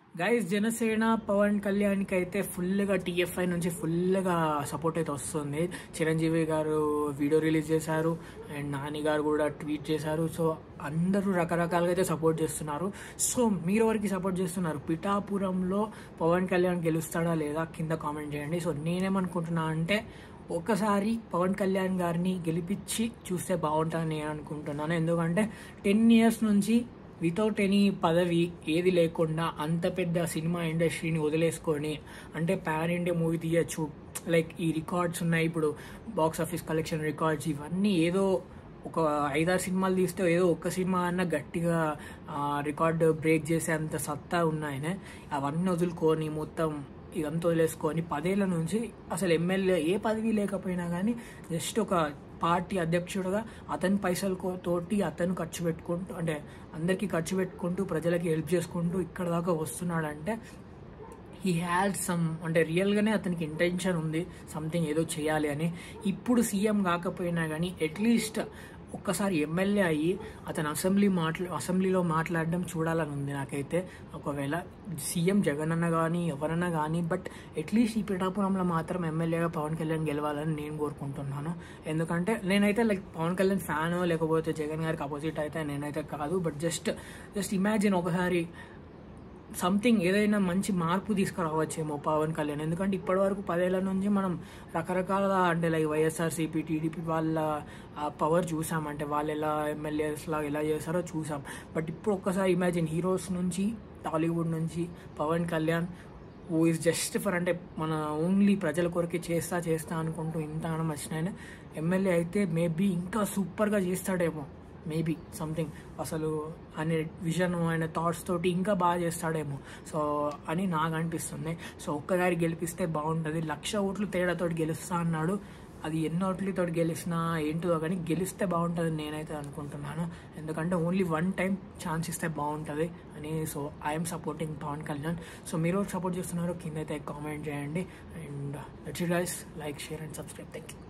guys Janasena Pawan కళ్యాణ్కి అయితే ఫుల్గా టీఎఫ్ఐ నుంచి ఫుల్గా సపోర్ట్ అయితే వస్తుంది చిరంజీవి గారు వీడియో రిలీజ్ చేశారు అండ్ నాని గారు కూడా ట్వీట్ చేశారు సో అందరూ రకరకాలుగా అయితే సపోర్ట్ చేస్తున్నారు సో మీరు ఎవరికి సపోర్ట్ చేస్తున్నారు పిఠాపురంలో పవన్ కళ్యాణ్ గెలుస్తాడా లేదా కింద కామెంట్ చేయండి సో నేనేమనుకుంటున్నా అంటే ఒక్కసారి పవన్ కళ్యాణ్ గారిని గెలిపించి చూస్తే బాగుంటుందని నేను అనుకుంటున్నాను ఎందుకంటే టెన్ ఇయర్స్ నుంచి వితౌట్ ఎనీ పదవి ఏది లేకుండా అంత పెద్ద సినిమా ఇండస్ట్రీని వదిలేసుకొని అంటే పాన్ ఇండియా మూవీ తీయచ్చు లైక్ ఈ రికార్డ్స్ ఉన్నాయి ఇప్పుడు బాక్స్ ఆఫీస్ కలెక్షన్ రికార్డ్స్ ఇవన్నీ ఏదో ఒక ఐదారు సినిమాలు తీస్తే ఏదో ఒక్క సినిమా అన్న గట్టిగా రికార్డ్ బ్రేక్ చేసే అంత సత్తా ఉన్నాయనే అవన్నీ వదులుకొని మొత్తం ఇదంతా వదిలేసుకొని పదేళ్ల నుంచి అసలు ఎమ్మెల్యే ఏ పదవి లేకపోయినా కానీ జస్ట్ ఒక పార్టీ అధ్యక్షుడుగా అతని పైసలు తోటి అతను ఖర్చు పెట్టుకుంటూ అంటే అందరికీ ఖర్చు పెట్టుకుంటూ ప్రజలకి హెల్ప్ చేసుకుంటూ ఇక్కడ దాకా వస్తున్నాడంటే హీ హ్యాడ్ సమ్ అంటే రియల్గానే అతనికి ఇంటెన్షన్ ఉంది సంథింగ్ ఏదో చేయాలి అని ఇప్పుడు సీఎం కాకపోయినా కానీ అట్లీస్ట్ ఒక్కసారి ఎమ్మెల్యే అయ్యి అతను అసెంబ్లీ మాట్లా అసెంబ్లీలో మాట్లాడడం చూడాలని ఉంది నాకైతే ఒకవేళ సీఎం జగన్ అన్న కానీ ఎవరన్నా కానీ బట్ అట్లీస్ట్ ఈ పిఠాపురంలో మాత్రం ఎమ్మెల్యేగా పవన్ కళ్యాణ్ గెలవాలని నేను కోరుకుంటున్నాను ఎందుకంటే నేనైతే లైక్ పవన్ కళ్యాణ్ ఫ్యాన్ లేకపోతే జగన్ గారికి అపోజిట్ అయితే నేనైతే కాదు బట్ జస్ట్ జస్ట్ ఇమాజిన్ ఒకసారి సంథింగ్ ఏదైనా మంచి మార్పు తీసుకురావచ్చేమో పవన్ కళ్యాణ్ ఎందుకంటే ఇప్పటివరకు పదేళ్ల నుంచి మనం రకరకాల అంటే లైక్ వైఎస్ఆర్సీపీ టీడీపీ వాళ్ళ పవర్ చూసాం అంటే వాళ్ళు ఎలా ఎమ్మెల్యేస్ లా ఎలా చేస్తారో చూసాం బట్ ఇప్పుడు ఒక్కసారి ఇమాజిన్ హీరోస్ నుంచి టాలీవుడ్ నుంచి పవన్ కళ్యాణ్ ఓ ఇస్ జస్ట్ ఫర్ అంటే మన ఓన్లీ ప్రజల కొరకే చేస్తా చేస్తా అనుకుంటూ ఇంత అనడం వచ్చినాయన ఎమ్మెల్యే అయితే మేబీ ఇంకా సూపర్గా చేస్తాడేమో మేబీ సంథింగ్ అసలు అనే విజన్ ఆయన థాట్స్ తోటి ఇంకా బాగా చేస్తాడేమో సో అని నాకు అనిపిస్తుంది సో ఒక్కగారి గెలిపిస్తే బాగుంటుంది లక్ష ఓట్లు తేడాతో గెలుస్తా అన్నాడు అది ఎన్ని ఓట్లతో గెలిచినా ఏంటో కానీ గెలిస్తే బాగుంటుంది నేనైతే అనుకుంటున్నాను ఎందుకంటే ఓన్లీ వన్ టైం ఛాన్స్ ఇస్తే బాగుంటుంది అని so I'm supporting Pawan Kalyan so మీరు సపోర్ట్ చేస్తున్నారు కింద అయితే కామెంట్ చేయండి and let's guys like share and subscribe thank you